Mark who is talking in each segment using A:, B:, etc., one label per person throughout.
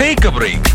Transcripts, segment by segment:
A: take A break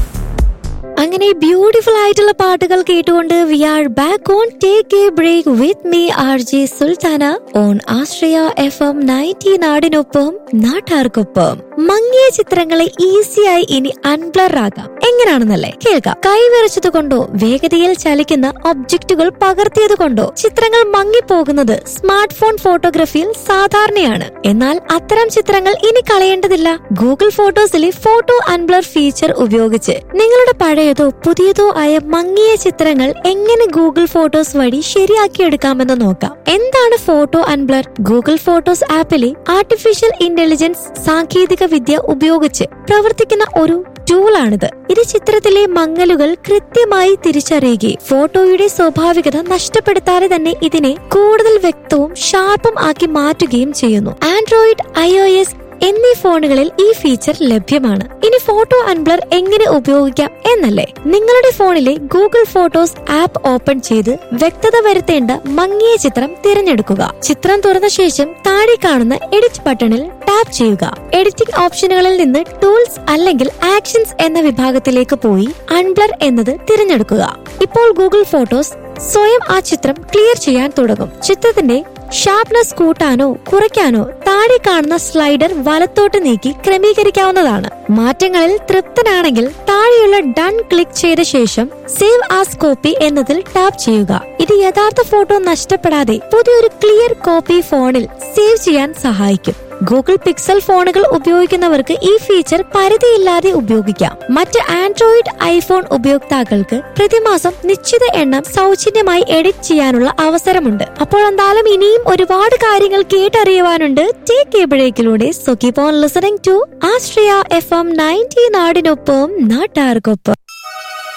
B: അങ്ങനെ beautiful ആയിട്ടുള്ള പാട്ടുകൾ കേട്ടുകൊണ്ട് V are back on take A break with me R J Sultana on Ashraya FM ninety നയൻറ്റി നാടിനൊപ്പം നാട്ടാർക്കൊപ്പം മങ്ങിയ ചിത്രങ്ങളെ ഈസിയായി ഇനി അൺബ്ലർ ആകാം എങ്ങനെയാണെന്നല്ലേ കേൾക്കാം കൈവരച്ചത് കൊണ്ടോ വേഗതയിൽ ചലിക്കുന്ന ഒബ്ജക്റ്റുകൾ പകർത്തിയത് കൊണ്ടോ ചിത്രങ്ങൾ മങ്ങിപ്പോകുന്നത് സ്മാർട്ട് ഫോൺ ഫോട്ടോഗ്രാഫിയിൽ സാധാരണയാണ് എന്നാൽ അത്തരം ചിത്രങ്ങൾ ഇനി കളയേണ്ടതില്ല ഗൂഗിൾ ഫോട്ടോസിലെ ഫോട്ടോ അൺബ്ലർ ഫീച്ചർ ഉപയോഗിച്ച് നിങ്ങളുടെ പഴയതോ പുതിയതോ ആയ മങ്ങിയ ചിത്രങ്ങൾ എങ്ങനെ ഗൂഗിൾ ഫോട്ടോസ് വഴി ശരിയാക്കിയെടുക്കാമെന്ന് നോക്കാം എന്താണ് ഫോട്ടോ അൺബ്ലർ ഗൂഗിൾ ഫോട്ടോസ് ആപ്പിലെ ആർട്ടിഫിഷ്യൽ ഇന്റലിജൻസ് സാങ്കേതിക വിദ്യ ഉപയോഗിച്ച് പ്രവർത്തിക്കുന്ന ഒരു ടൂളാണിത് ഇത് ചിത്രത്തിലെ മങ്ങലുകൾ കൃത്യമായി തിരിച്ചറിയുകയും ഫോട്ടോയുടെ സ്വാഭാവികത നഷ്ടപ്പെടുത്താതെ തന്നെ ഇതിനെ കൂടുതൽ വ്യക്തവും ഷാർപ്പും ആക്കി മാറ്റുകയും ചെയ്യുന്നു ആൻഡ്രോയിഡ് ഐ എന്നീ ഫോണുകളിൽ ഈ ഫീച്ചർ ലഭ്യമാണ് ഇനി ഫോട്ടോ അൺബ്ലർ എങ്ങനെ ഉപയോഗിക്കാം എന്നല്ലേ നിങ്ങളുടെ ഫോണിലെ ഗൂഗിൾ ഫോട്ടോസ് ആപ്പ് ഓപ്പൺ ചെയ്ത് വ്യക്തത വരുത്തേണ്ട മങ്ങിയ ചിത്രം തിരഞ്ഞെടുക്കുക ചിത്രം തുറന്ന ശേഷം താഴെ കാണുന്ന എഡിറ്റ് ബട്ടണിൽ ടാപ്പ് ചെയ്യുക എഡിറ്റിംഗ് ഓപ്ഷനുകളിൽ നിന്ന് ടൂൾസ് അല്ലെങ്കിൽ ആക്ഷൻസ് എന്ന വിഭാഗത്തിലേക്ക് പോയി അൺബ്ലർ എന്നത് തിരഞ്ഞെടുക്കുക ഇപ്പോൾ ഗൂഗിൾ ഫോട്ടോസ് സ്വയം ആ ചിത്രം ക്ലിയർ ചെയ്യാൻ തുടങ്ങും ചിത്രത്തിന്റെ ഷാർപ്നെസ് കൂട്ടാനോ കുറയ്ക്കാനോ താഴെ കാണുന്ന സ്ലൈഡർ വലത്തോട്ട് നീക്കി ക്രമീകരിക്കാവുന്നതാണ് മാറ്റങ്ങളിൽ തൃപ്തനാണെങ്കിൽ താഴെയുള്ള ഡൺ ക്ലിക്ക് ചെയ്ത ശേഷം സേവ് ആസ് കോപ്പി എന്നതിൽ ടാപ്പ് ചെയ്യുക ഇത് യഥാർത്ഥ ഫോട്ടോ നഷ്ടപ്പെടാതെ പുതിയൊരു ക്ലിയർ കോപ്പി ഫോണിൽ സേവ് ചെയ്യാൻ സഹായിക്കും ഗൂഗിൾ പിക്സൽ ഫോണുകൾ ഉപയോഗിക്കുന്നവർക്ക് ഈ ഫീച്ചർ പരിധിയില്ലാതെ ഉപയോഗിക്കാം മറ്റ് ആൻഡ്രോയിഡ് ഐഫോൺ ഉപയോക്താക്കൾക്ക് പ്രതിമാസം നിശ്ചിത എണ്ണം സൗജന്യമായി എഡിറ്റ് ചെയ്യാനുള്ള അവസരമുണ്ട് അപ്പോൾ എന്തായാലും ഇനിയും ഒരുപാട് കാര്യങ്ങൾ കേട്ടറിയുവാനുണ്ട് ടേക്ക് എ ബ്രേക്കിലൂടെ so keep on listening to Ashraya FM ninety നയൻറ്റി നാടിനൊപ്പം നാട്ടാർക്കൊപ്പം